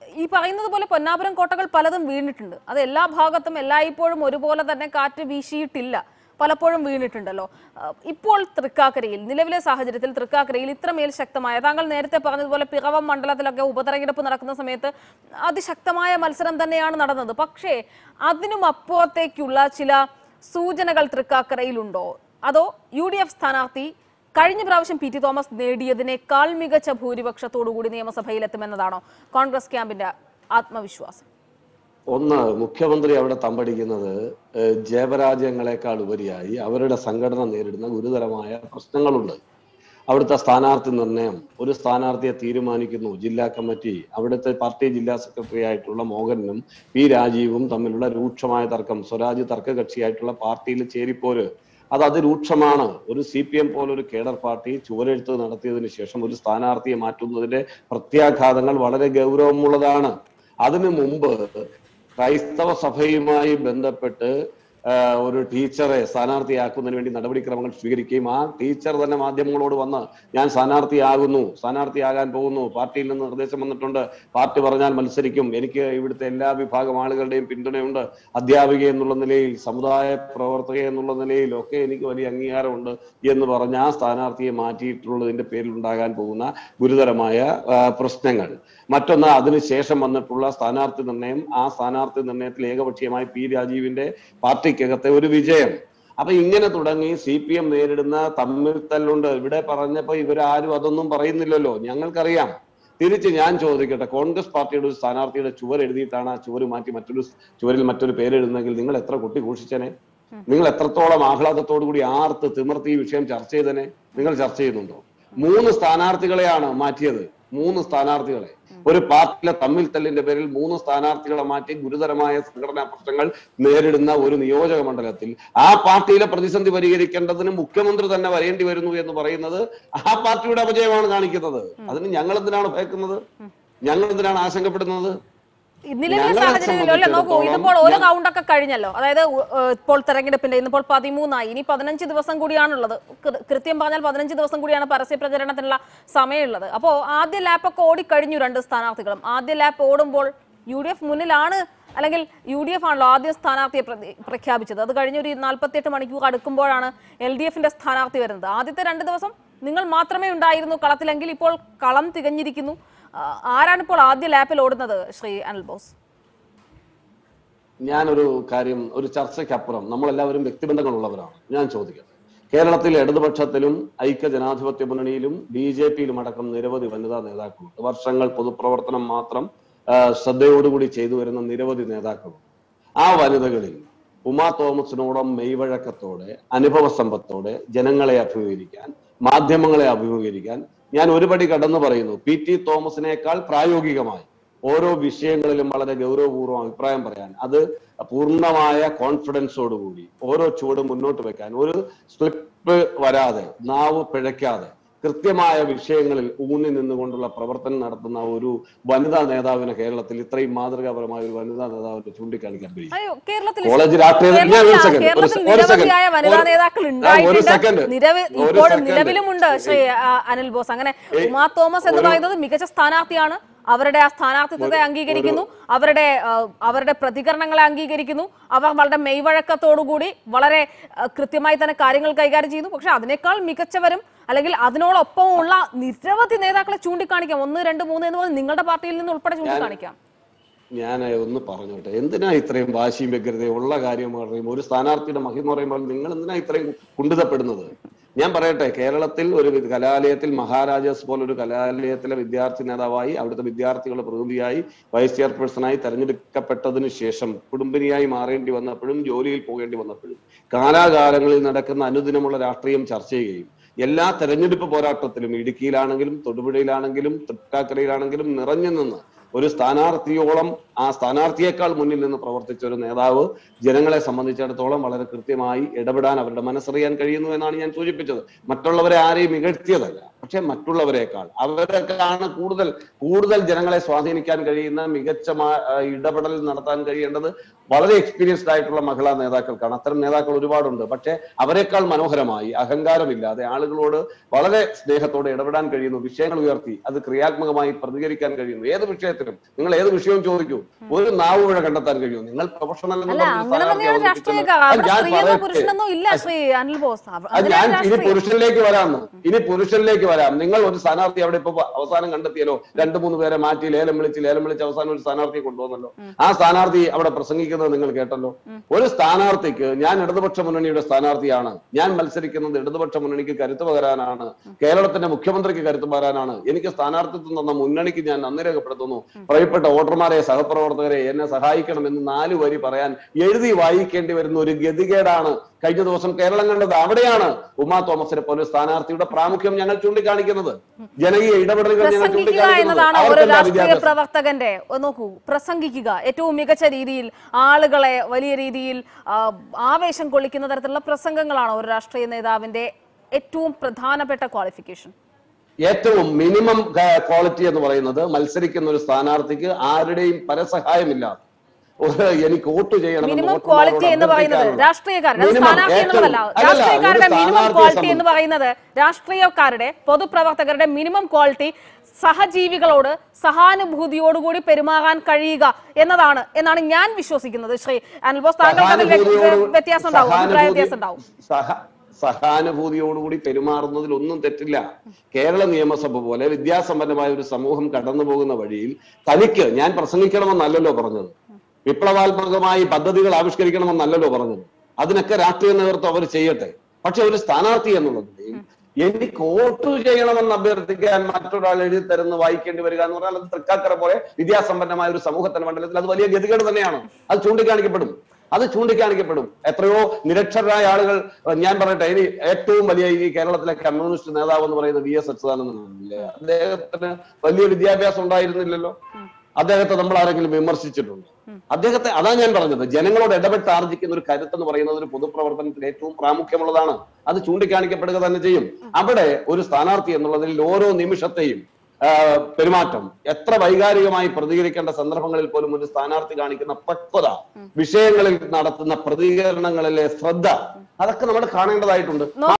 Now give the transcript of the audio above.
ഈ പറയുന്നത് പോലെ പൊന്നാപുരം കോട്ടകൾ പലതും വീണിട്ടുണ്ട് അത് എല്ലാ ഭാഗത്തും എല്ലായ്പ്പോഴും ഒരുപോലെ തന്നെ കാറ്റ് വീശിയിട്ടില്ല പലപ്പോഴും വീണിട്ടുണ്ടല്ലോ ആ, ഇപ്പോൾ തൃക്കാക്കരയിൽ നിലവിലെ സാഹചര്യത്തിൽ തൃക്കാക്കരയിൽ ഇത്രമേൽ ശക്തമായ താങ്കൾ നേരത്തെ പറഞ്ഞതുപോലെ പിറവം മണ്ഡലത്തിലൊക്കെ ഉപതെരഞ്ഞെടുപ്പ് നടക്കുന്ന സമയത്ത് അതിശക്തമായ മത്സരം തന്നെയാണ് നടന്നത് പക്ഷേ അതിനും അപ്പുറത്തേക്കുള്ള ചില സൂചനകൾ തൃക്കാക്കരയിലുണ്ടോ അതോ യു ഡി എഫ് സ്ഥാനാർത്ഥി കഴിഞ്ഞ പ്രാവശ്യം പി ടി തോമസ് നേടിയതിനേക്കാൾ മികച്ച ഭൂരിപക്ഷത്തോടുകൂടി നിയമസഭയിലെത്തുമെന്നതാണോ കോൺഗ്രസ് ക്യാമ്പിന്റെ ആത്മവിശ്വാസം ഒന്ന് മുഖ്യമന്ത്രി അവിടെ തമ്പടിക്കുന്നത് ഏഹ്, ജയപരാജയങ്ങളെക്കാൾ ഉപരിയായി അവരുടെ സംഘടന നേരിടുന്ന ഗുരുതരമായ പ്രശ്നങ്ങളുണ്ട് അവിടുത്തെ സ്ഥാനാർത്ഥി നിർണയം ഒരു സ്ഥാനാർത്ഥിയെ തീരുമാനിക്കുന്നു ജില്ലാ കമ്മിറ്റി അവിടുത്തെ പാർട്ടി ജില്ലാ സെക്രട്ടറി ആയിട്ടുള്ള മോഹനും പി രാജീവും തമ്മിലുള്ള രൂക്ഷമായ തർക്കം സ്വരാജ് തർക്ക കക്ഷിയായിട്ടുള്ള പാർട്ടിയിൽ ചേരിപ്പോര് അത് അതിരൂക്ഷമാണ് ഒരു സി പി എം പോലെ ഒരു കേഡർ പാർട്ടി ചുവരെഴുത്ത് നടത്തിയതിനു ശേഷം ഒരു സ്ഥാനാർത്ഥിയെ മാറ്റുന്നതിന്റെ പ്രത്യാഘാതങ്ങൾ വളരെ ഗൗരവമുള്ളതാണ് അതിനു മുമ്പ് ക്രൈസ്തവ സഭയുമായി ബന്ധപ്പെട്ട് ആ, ഒരു ടീച്ചറെ സ്ഥാനാർത്ഥിയാക്കുന്നതിന് വേണ്ടി നടപടിക്രമങ്ങൾ സ്വീകരിക്കുകയും ആ ടീച്ചർ തന്നെ മാധ്യമങ്ങളോട് വന്ന് ഞാൻ സ്ഥാനാർത്ഥിയാകുന്നു സ്ഥാനാർത്ഥിയാകാൻ പോകുന്നു പാർട്ടിയിൽ നിന്ന് നിർദ്ദേശം വന്നിട്ടുണ്ട് പാർട്ടി പറഞ്ഞാൽ മത്സരിക്കും എനിക്ക് ഇവിടുത്തെ എല്ലാ വിഭാഗം ആളുകളുടെയും പിന്തുണയുണ്ട് അധ്യാപിക എന്നുള്ള നിലയിൽ സമുദായ പ്രവർത്തക എന്നുള്ള നിലയിൽ ഒക്കെ എനിക്ക് വലിയ അംഗീകാരമുണ്ട് എന്ന് പറഞ്ഞ് ആ സ്ഥാനാർത്ഥിയെ മാറ്റിയിട്ടുള്ളതിന്റെ പേരിൽ ഉണ്ടാകാൻ പോകുന്ന ഗുരുതരമായ ആ, പ്രശ്നങ്ങൾ മറ്റൊന്ന് അതിനുശേഷം വന്നിട്ടുള്ള സ്ഥാനാർത്ഥി നിർണയം ആ സ്ഥാനാർത്ഥി നിർണയത്തിൽ ഏകപക്ഷീയമായി പി രാജീവിന്റെ പാർട്ടിക്കകത്തെ ഒരു വിജയം അപ്പൊ ഇങ്ങനെ തുടങ്ങി സി പി എം നേരിടുന്ന തമ്മിൽ തല്ലുണ്ട് ഇവിടെ പറഞ്ഞപ്പോ ഇവരാരും അതൊന്നും പറയുന്നില്ലല്ലോ ഞങ്ങൾക്കറിയാം തിരിച്ച് ഞാൻ ചോദിക്കട്ടെ കോൺഗ്രസ് പാർട്ടിയുടെ ഒരു സ്ഥാനാർത്ഥിയുടെ ചുവർ എഴുതിയിട്ടാണ് ആ ചുവര് മാറ്റി മറ്റൊരു ചുവരിൽ മറ്റൊരു പേര് എഴുതുന്നെങ്കിൽ നിങ്ങൾ എത്ര കുട്ടി ഘോഷിച്ചനെ നിങ്ങൾ എത്രത്തോളം ആഹ്ലാദത്തോടു കൂടി ആർത്ത് തിമിർത്ത് ഈ വിഷയം ചർച്ച ചെയ്തനെ നിങ്ങൾ ചർച്ച ചെയ്യുന്നുണ്ടോ മൂന്ന് സ്ഥാനാർത്ഥികളെയാണ് മാറ്റിയത് മൂന്ന് സ്ഥാനാർത്ഥികളെ ഒരു പാർട്ടിയിലെ തമ്മിൽ തല്ലിന്റെ പേരിൽ മൂന്ന് സ്ഥാനാർത്ഥികളെ മാറ്റി ഗുരുതരമായ സംഘടനാ പ്രശ്നങ്ങൾ നേരിടുന്ന ഒരു നിയോജക മണ്ഡലത്തിൽ ആ പാർട്ടിയിലെ പ്രതിസന്ധി പരിഹരിക്കേണ്ടതിന് മുഖ്യമന്ത്രി തന്നെ വരേണ്ടി വരുന്നു എന്ന് പറയുന്നത് ആ പാർട്ടിയുടെ അപജയമാണ് കാണിക്കുന്നത് അതിന് ഞങ്ങൾ എന്തിനാണ് ഭയക്കുന്നത് ഞങ്ങൾ എന്തിനാണ് ആശങ്കപ്പെടുന്നത് നിലവിലെ ഞങ്ങളെ സാഹചര്യത്തിലോ അല്ലെ നോക്കൂ സംബന്ധിച്ചിടത്തോളം ഇതിപ്പോൾ ഒരു ഞാൻ- കൗണ്ടൊക്കെ കഴിഞ്ഞല്ലോ അതായത് ഉ- ഏഹ് ഇപ്പോൾ തെരഞ്ഞെടുപ്പിന്റെ ഇന്നിപ്പോൾ പതിമൂന്നായി ഇനി പതിനഞ്ച് ദിവസം കൂടിയാണുള്ളത് കൃ- കൃത്യം പറഞ്ഞാൽ പതിനഞ്ച് ദിവസം കൂടിയാണ് പരസ്യ പ്രചരണത്തിനുള്ള സമയമുള്ളത് അപ്പോൾ ആദ്യ ലാപ്പൊക്കെ ഓടിക്കഴിഞ്ഞു രണ്ട് സ്ഥാനാർത്ഥികളും ആദ്യ ലാപ്പ് ഓടുമ്പോൾ യു ഡി എഫ് മുന്നിലാണ് അല്ലെങ്കിൽ യു ഡി എഫ് ആണല്ലോ ആദ്യം സ്ഥാനാർത്ഥിയെ പ്രതി- പ്രഖ്യാപിച്ചത് അത് കഴിഞ്ഞ് ഒരു നാൽപ്പത്തിയെട്ട് മണിക്കൂർ അടുക്കുമ്പോഴാണ് എൽ ഡി എഫിന്റെ സ്ഥാനാർത്ഥി വരുന്നത് ആദ്യത്തെ രണ്ട് ദിവസം നിങ്ങൾ മാത്രമേ ഉണ്ടായിരുന്നു കളത്തിലെങ്കിൽ ഇപ്പോൾ കളം തികഞ്ഞിരിക്കുന്നു ആ, ആരാണ് ഇപ്പോൾ ആദ്യ ലാപ്പിൽ ഓടുന്നത് ശ്രീ അനിൽ ബോസ് ഞാനൊരു കാര്യം ഒരു ചർച്ചയ്ക്കപ്പുറം നമ്മളെല്ലാവരും വ്യക്തിബന്ധങ്ങളുള്ളവരാണ് ഞാൻ ചോദിക്കട്ടെ കേരളത്തിൽ ഇടതുപക്ഷത്തിലും ഐക്യ ജനാധിപത്യ മുന്നണിയിലും ബി ജെ പിയിലും അടക്കം നിരവധി വനിതാ നേതാക്കളുണ്ട് വർഷങ്ങൾ പൊതുപ്രവർത്തനം മാത്രം ആ, ശ്രദ്ധയോടുകൂടി ചെയ്തു വരുന്ന നിരവധി നേതാക്കളുണ്ട് ആ വനിതകളിൽ ഉമാ തോമസിനോളം മെയ്വഴക്കത്തോടെ അനുഭവ സമ്പത്തോടെ ജനങ്ങളെ അഭിമുഖീകരിക്കാൻ മാധ്യമങ്ങളെ അഭിമുഖീകരിക്കാൻ ഞാൻ ഒരുപടി കടന്നു പറയുന്നു പി ടി തോമസിനേക്കാൾ പ്രായോഗികമായി ഓരോ വിഷയങ്ങളിലും വളരെ ഗൗരവപൂർവ്വം അഭിപ്രായം പറയാൻ അത് പൂർണ്ണമായ കോൺഫിഡൻസോടുകൂടി ഓരോ ചുവടും മുന്നോട്ട് വെക്കാൻ ഒരു സ്ലിപ്പ് വരാതെ നാവ് പിഴയ്ക്കാതെ കൃത്യമായ വിഷയങ്ങളിൽ ഊന്നി നിന്നുകൊണ്ടുള്ള പ്രവർത്തനം നടത്തുന്ന ഒരു വനിതാ നേതാവിനെ കേരളത്തിൽ ഇത്രയും മാതൃകാപരമായ ഒരു വനിതാ നേതാവിനെ ചൂണ്ടിക്കാണിക്കാൻ കഴിയും അയ്യോ കേരളത്തിൽ കോളേജ് രാഷ്ട്രീയ- കേരളത്തിൽ ഞാൻ ഒരു ആ, second, ഒരു കേരളത്തിൽ se- ഒരു second. നിരവധിയായ വനിതാ ഒരു- നേതാക്കൾ ആ, ഒരു ഉണ്ടായിട്ടുണ്ട് second. നിരവധി ഒരു ഇപ്പോഴും second. നിലവിലുമുണ്ട് ശ്രീ ആ, അനിൽ ബോസ് അങ്ങനെ ഉമാ തോമസ് എന്ന് ഒരു- പറയുന്നത് മികച്ച സ്ഥാനാർത്ഥിയാണ് അവരുടെ ആ സ്ഥാനാർത്ഥിത്വത്തെ അംഗീകരിക്കുന്നു അവരുടെ ആ, അവരുടെ പ്രതികരണങ്ങളെ അംഗീകരിക്കുന്നു അവർ വളരെ മെയ്വഴക്കത്തോടുകൂടി വളരെ ആ, കൃത്യമായി തന്നെ കാര്യങ്ങൾ കൈകാര്യം ചെയ്യുന്നു പക്ഷെ അതിനേക്കാൾ മികച്ചവരും അല്ലെങ്കിൽ അതിനോടൊപ്പമുള്ള നിരവധി നേതാക്കളെ ചൂണ്ടിക്കാണിക്കാം ഒന്ന് രണ്ട് മൂന്ന് എന്ന് പറഞ്ഞ് നിങ്ങളുടെ പാർട്ടിയിൽ നിന്ന് ഉൾപ്പെടെ ചൂണ്ടിക്കാണിക്കാം ഞാൻ ഒന്ന് പറഞ്ഞോട്ടെ എന്തിനാ ഇത്രയും വാശിയും വ്യഗ്രതയും ഉള്ള കാര്യം പറയും ഒരു സ്ഥാനാർത്ഥിയുടെ മഹിമ പറയുമ്പോൾ നിങ്ങൾ എന്തിനാ ഇത്രയും കുണ്ടിതപ്പെടുന്നത് ഞാൻ പറയട്ടെ കേരളത്തിൽ ഒരു വി- കലാലയത്തിൽ മഹാരാജാസ് പോലെ ഒരു കലാലയത്തിലെ വിദ്യാർത്ഥി നേതാവായി അവിടുത്തെ വിദ്യാർത്ഥികളുടെ പ്രതിനിധിയായി വൈസ് ചെയർപേഴ്സണായി തെരഞ്ഞെടുക്കപ്പെട്ടതിന് ശേഷം കുടുംബിനിയായി മാറേണ്ടി വന്നപ്പോഴും ജോലിയിൽ പോകേണ്ടി വന്നപ്പോഴും കാലാകാലങ്ങളിൽ നടക്കുന്ന അനുദിനമുള്ള രാഷ്ട്രീയം ചർച്ച ചെയ്യുകയും എല്ലാ തെരഞ്ഞെടുപ്പ് പോരാട്ടത്തിലും ഇടുക്കിയിലാണെങ്കിലും തൊടുപുഴയിലാണെങ്കിലും തൃക്കാക്കരയിലാണെങ്കിലും നിറഞ്ഞു നിന്ന് ഒരു സ്ഥാനാർത്ഥിയോളം ആ സ്ഥാനാർത്ഥിയേക്കാൾ മുന്നിൽ നിന്ന് പ്രവർത്തിച്ച ഒരു നേതാവ് ജനങ്ങളെ സംബന്ധിച്ചിടത്തോളം വളരെ കൃത്യമായി ഇടപെടാൻ അവരുടെ മനസ്സറിയാൻ കഴിയുന്നു എന്നാണ് ഞാൻ സൂചിപ്പിച്ചത് മറ്റുള്ളവരെ ആരെയും ഇകഴ്ത്തിയതല്ല പക്ഷെ മറ്റുള്ളവരെക്കാൾ അവരൊക്കെയാണ് കൂടുതൽ കൂടുതൽ ജനങ്ങളെ സ്വാധീനിക്കാൻ കഴിയുന്ന മികച്ച മാ- ആ, ഇടപെടൽ നടത്താൻ കഴിയേണ്ടത് വളരെ എക്സ്പീരിയൻസ്ഡ് ആയിട്ടുള്ള മഹിളാ നേതാക്കൾക്കാണ് അത്തരം നേതാക്കൾ ഒരുപാടുണ്ട് പക്ഷെ അവരെക്കാൾ മനോഹരമായി അഹങ്കാരമില്ലാതെ ആളുകളോട് വളരെ സ്നേഹത്തോടെ ഇടപെടാൻ കഴിയുന്നു വിഷയങ്ങൾ ഉയർത്തി അത് ക്രിയാത്മകമായി പ്രതികരിക്കാൻ കഴിയുന്നു ഏത് വിഷയത്തിലും നിങ്ങൾ ഏത് വിഷയവും ചോദിക്കൂ ഒരു നാവുപുഴ കണ്ടെത്താൻ കഴിയും നിങ്ങൾ പ്രൊഫഷണൽ അല്ല അങ്ങനെ തന്നെയാണ് രാഷ്ട്രീയക്കാർ അവിടെ സ്ത്രീയെന്നോ പുരുഷനെന്നോ ഇല്ല ശ്രീ അനിൽ ബോസ് അവ- അത് ഞാൻ അങ്ങനെയാണ് ഇനി രാഷ്ട്രീയം പുരുഷനിലേക്ക് വരാം ഇനി പുരുഷനിലേക്ക് വരാം നിങ്ങൾ ഒരു സ്ഥാനാർത്ഥി അവിടെ ഇപ്പൊ അവസാനം കണ്ടെത്തിയല്ലോ രണ്ടു മൂന്ന് പേരെ മാറ്റി ലേലം വിളിച്ച് ലേലം വിളിച്ച് അവസാനം ഒരു സ്ഥാനാർത്ഥിയെ കൊണ്ടുവന്നല്ലോ ആ സ്ഥാനാർത്ഥി അവിടെ പ്രസംഗിക്കുന്നത് നിങ്ങൾ കേട്ടല്ലോ ഒരു സ്ഥാനാർത്ഥിക്ക് ഞാൻ ഇടതുപക്ഷ മുന്നണിയുടെ സ്ഥാനാർത്ഥിയാണ് ഞാൻ മത്സരിക്കുന്നത് ഇടതുപക്ഷ മുന്നണിക്ക് കരുത്ത് പകരാനാണ് കേരളത്തിന്റെ മുഖ്യമന്ത്രിക്ക് കരുത്ത് പകരാനാണ് എനിക്ക് സ്ഥാനാർത്ഥിത്വം തന്ന മുന്നണിക്ക് ഞാൻ നന്ദി രേഖപ്പെടുത്തുന്നു പ്രിയപ്പെട്ട വോട്ടർമാരെ സഹപ്രവർത്തകരെ എന്നെ സഹായിക്കണമെന്ന് നാല് വരി പറയാൻ എഴുതി വായിക്കേണ്ടി വരുന്ന ഒരു ഗതികേടാണ് കഴിഞ്ഞ ദിവസം കേരളം കണ്ടത് അവിടെയാണ് ഉമാ തോമസിനെ പോലെ ഒരു സ്ഥാനാർത്ഥിയുടെ പ്രാമുഖ്യം ഞങ്ങൾ ചൂണ്ടിക്കാണിക്കുന്നത് ജനകീയ ഇടപെടലുകൾ ഞങ്ങൾ പ്രസംഗിക്കുക ചൂണ്ടിക്കാണിക്കുന്നത് എന്നതാണ് ഒരു അവർക്കെന്താ രാഷ്ട്രീയ വിദ്യാഭ്യാസം പ്രവർത്തകന്റെ ഒന്ന് നോക്കൂ പ്രസംഗിക്കുക ഏറ്റവും മികച്ച രീതിയിൽ ആളുകളെ വലിയ രീതിയിൽ ആ, ആവേശം കൊള്ളിക്കുന്ന തരത്തിലുള്ള പ്രസംഗങ്ങളാണ് ഒരു രാഷ്ട്രീയ നേതാവിന്റെ ഏറ്റവും പ്രധാനപ്പെട്ട ക്വാളിഫിക്കേഷൻ ഏറ്റവും മിനിമം ക്വാളിറ്റി എന്ന് പറയുന്നത് മത്സരിക്കുന്ന ഒരു സ്ഥാനാർത്ഥിക്ക് ആരുടെയും പരസഹായമില്ലാതെ ഒരു എനിക്ക് വോട്ട് ചെയ്യണം മിനിമം ക്വാളിറ്റി എന്ന് പറയുന്നത് രാഷ്ട്രീയക്കാരുടെ അത് സ്ഥാനാർത്ഥി എന്നുള്ളതല്ല രാഷ്ട്രീയക്കാരുടെ മിനിമം ക്വാളിറ്റി എന്ന് പറയുന്നത് രാഷ്ട്രീയക്കാരുടെ പൊതുപ്രവർത്തകരുടെ മിനിമം ക്വാളിറ്റി സഹജീവികളോട് സഹാനുഭൂതിയോടുകൂടി പെരുമാറാൻ കഴിയുക എന്നതാണ് എന്നാണ് ഞാൻ വിശ്വസിക്കുന്നത് ശ്രീ അനിൽ ബോസ് താങ്കൾക്ക് അതിൽ വ്യ- വ്യത്യാസം ഉണ്ടാവും അഭിപ്രായ വ്യത്യാസം ഉണ്ടാവും സഹാനുഭൂതിയോടുകൂടി പെരുമാറുന്നതിൽ ഒന്നും തെറ്റില്ല കേരള നിയമസഭ പോലെ വിദ്യാസമ്പന്നമായ ഒരു സമൂഹം കടന്നു പോകുന്ന വഴിയിൽ തനിക്ക് ഞാൻ പ്രസംഗിക്കണമെന്നല്ലല്ലോ പറഞ്ഞത് വിപ്ലവാത്മകമായി പദ്ധതികൾ ആവിഷ്കരിക്കണമെന്നല്ലല്ലോ പറഞ്ഞത് അതിനൊക്കെ രാഷ്ട്രീയ നേതൃത്വം അവർ ചെയ്യട്ടെ പക്ഷെ ഒരു സ്ഥാനാർത്ഥി എന്നുള്ളതിൽ എനിക്ക് വോട്ട് ചെയ്യണമെന്ന് അഭ്യർത്ഥിക്കാൻ മറ്റൊരാൾ എഴുതി തരുന്ന വായിക്കേണ്ടി വരിക എന്ന് പറഞ്ഞാൽ അത് തൃക്കാക്കര പോലെ വിദ്യാസമ്പന്നമായ ഒരു സമൂഹത്തിന്റെ മണ്ഡലത്തിൽ അത് വലിയ ഗതികേട് തന്നെയാണ് അത് ചൂണ്ടിക്കാണിക്കപ്പെടും അത് ചൂണ്ടിക്കാണിക്കപ്പെടും എത്രയോ നിരക്ഷരായ ആളുകൾ അഹ് ഞാൻ പറയട്ടെ ഇനി ഏറ്റവും വലിയ ഈ കേരളത്തിലെ കമ്മ്യൂണിസ്റ്റ് നേതാവ് എന്ന് പറയുന്നത് വി എസ് അച്യുതാനന്ദനല്ലേ അദ്ദേഹത്തിന് വലിയ വിദ്യാഭ്യാസം ഉണ്ടായിരുന്നില്ലല്ലോ അദ്ദേഹത്തെ നമ്മൾ ആരെങ്കിലും വിമർശിച്ചിട്ടുണ്ട് അദ്ദേഹത്തെ അതാ ഞാൻ പറഞ്ഞത് ജനങ്ങളോട് ഇടപെട്ട് ആർജിക്കുന്ന ഒരു കരുത്ത് എന്ന് പറയുന്നത് ഒരു പൊതുപ്രവർത്തനത്തിൽ ഏറ്റവും പ്രാമുഖ്യമുള്ളതാണ് അത് ചൂണ്ടിക്കാണിക്കപ്പെടുക തന്നെ ചെയ്യും അവിടെ ഒരു സ്ഥാനാർത്ഥി എന്നുള്ളതിൽ ഓരോ നിമിഷത്തെയും ആ, പെരുമാറ്റം എത്ര വൈകാരികമായി പ്രതികരിക്കേണ്ട സന്ദർഭങ്ങളിൽ പോലും ഒരു സ്ഥാനാർത്ഥി കാണിക്കുന്ന പക്വത വിഷയങ്ങളിൽ നടത്തുന്ന പ്രതികരണങ്ങളിലെ ശ്രദ്ധ അതൊക്കെ നമ്മൾ കാണേണ്ടതായിട്ടുണ്ട്